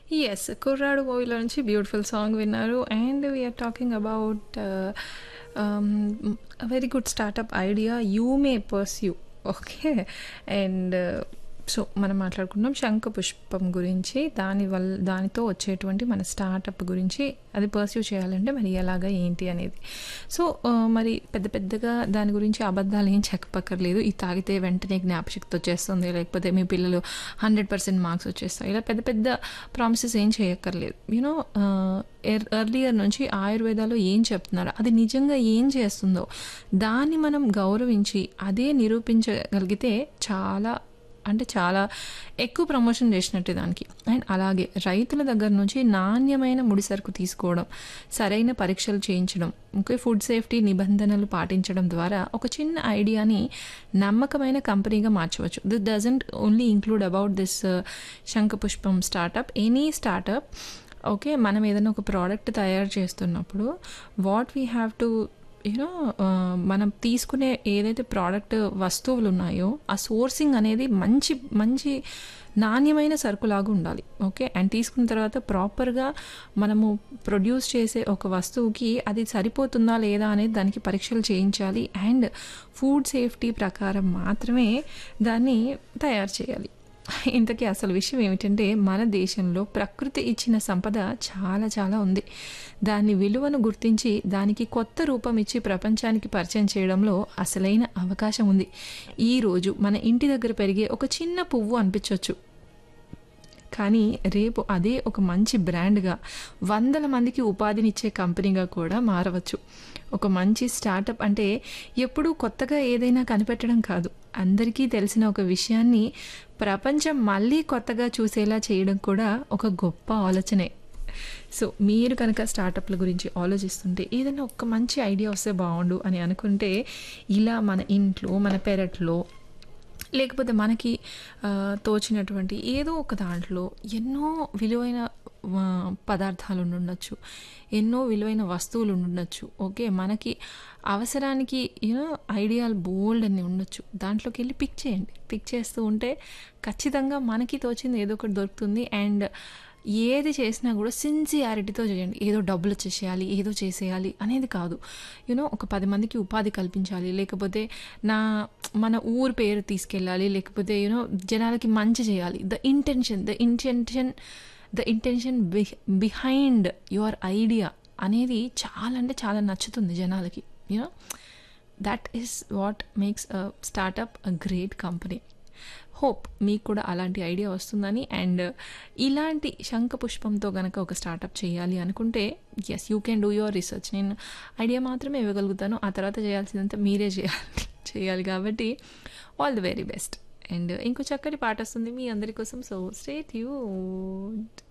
Yes. 'కుర్రాడు' మూవీలో నుంచి బ్యూటిఫుల్ సాంగ్ విన్నారు. And we're talking about ah, very good startup idea you may pursue. Okay. And so, మనం మాట్లాడుకున్నాం శంఖపుష్పం గురించి. దాని వల్ దానితో వచ్చేటువంటి మన స్టార్టప్ గురించి అది పర్స్యూ చేయాలంటే మరి ఎలాగా ఏంటి అనేది. సో, ఆహ్, మరి పెద్ద పెద్దగా దాని గురించి అబద్ధాలు ఏం చెప్పక్కర్లేదు. ఇది తాగితే వెంటనే జ్ఞాపకశక్తి వచ్చేస్తుంది. లేకపోతే మీ పిల్లలు 100% మార్క్స్ వచ్చేస్తాయి. ఇలా పెద్ద పెద్ద ప్రామిసెస్ ఏం చేయక్కర్లేదు. యూ నో ఆహ్, ఎర్ ఎర్లియర్ నుంచి ఆయుర్వేదాలో ఏం చెప్తున్నారో అది నిజంగా ఏం చేస్తుందో దాన్ని మనం గౌరవించి అదే నిరూపించగలిగితే చాలా అంటే చాలా ఎక్కువ ప్రమోషన్ చేసినట్టే దానికి. అండ్ అలాగే రైతుల దగ్గర నుంచి నాణ్యమైన ముడి సరుకు తీసుకోవడం, సరైన పరీక్షలు చేయించడం, ఓకే ఫుడ్ సేఫ్టీ నిబంధనలు పాటించడం ద్వారా ఒక చిన్న ఐడియాని నమ్మకమైన కంపెనీగా మార్చవచ్చు. This doesn't only include about this Shankhapushpam startup. Any startup okay. మనం ఏదైనా ఒక ప్రోడక్ట్ తయారు చేస్తున్నప్పుడు what we have to you know ah, మనం తీసుకునే ఏదైతే ప్రోడక్ట్ వస్తువులు ఉన్నాయో ఆ సోర్సింగ్ అనేది మంచి మంచి నాణ్యమైన సరుకులాగా ఉండాలి. ఓకే. అండ్ తీసుకున్న తర్వాత ప్రాపర్‌గా మనము ప్రొడ్యూస్ చేసే ఒక వస్తువుకి అది సరిపోతుందా లేదా అనేది దానికి పరీక్షలు చేయించాలి. అండ్ ఫుడ్ సేఫ్టీ ప్రకారం మాత్రమే దాన్ని తయారు చేయాలి. ఇంతకీ అసలు విషయం ఏమిటంటే మన దేశంలో ప్రకృతి ఇచ్చిన సంపద చాలా చాలా ఉంది. దాని విలువను గుర్తించి దానికి కొత్త రూపం ఇచ్చి ప్రపంచానికి పరిచయం చేయడంలో అసలైన అవకాశం ఉంది. ఈరోజు మన ఇంటి దగ్గర పెరిగే ఒక చిన్న పువ్వు అనిపించొచ్చు. కానీ రేపు అదే ఒక మంచి బ్రాండ్‌గా వందల మందికి ఉపాధినిచ్చే కంపెనీగా కూడా మారవచ్చు. ఒక మంచి స్టార్టప్ అంటే ఎప్పుడూ కొత్తగా ఏదైనా కనిపెట్టడం కాదు. అందరికీ తెలిసిన ఒక విషయాన్ని ప్రపంచం మళ్ళీ కొత్తగా చూసేలా చేయడం కూడా ఒక గొప్ప ఆలోచనే. సో, మీరు కనుక స్టార్టప్‌ల గురించి ఆలోచిస్తుంటే ఏదైనా ఒక మంచి ఐడియా వస్తే బావుండు అని అనుకుంటే ఇలా మన ఇంట్లో, మన పెరట్లో లేకపోతే మనకి ఆహ్, తోచినటువంటి ఏదో ఒక దాంట్లో ఎన్నో విలువైన ఆహ్, పదార్థాలు ఉండుండొచ్చు. ఎన్నో విలువైన వస్తువులు ఉండుండొచ్చు. ఓకే. మనకి అవసరానికి యూనో ఐడియాలు బోలెడన్ని ఉండొచ్చు. దాంట్లోకెళ్ళి పిక్ చేయండి. పిక్ చేస్తూ ఉంటే ఖచ్చితంగా మనకి తోచింది ఏదో ఒకటి దొరుకుతుంది. అండ్ ఏది చేసినా కూడా సిన్సియారిటీతో చేయండి. ఏదో డబ్బులు వచ్చేసేయాలి, ఏదో చేసేయాలి అనేది కాదు. యూనో ఒక 10 మందికి ఉపాధి కల్పించాలి. లేకపోతే నా మన ఊరు పేరు తీసుకెళ్ళాలి. లేకపోతే యూనో జనాలకి మంచి చేయాలి. The intention the intention the intention బిహ్ బిహైండ్ యువర్ ఐడియా అనేది చాలా అంటే చాలా నచ్చుతుంది జనాలకి. You know that is what makes a startup a great company. Hope మీకు కూడా అలాంటి ఐడియా వస్తుందని అండ్ ఇలాంటి శంఖపుష్పంతో గనక ఒక స్టార్టప్ చేయాలి అనుకుంటే yes you can do your research. నేను ఐడియా మాత్రమే ఇవ్వగలుగుతాను. ఆ తర్వాత చేయాల్సిందంతా మీరే చేయాలి చేయాలి కాబట్టి all the very best. And ఇంకో చక్కటి పాట వస్తుంది మీ అందరి కోసం. So, stay tuned.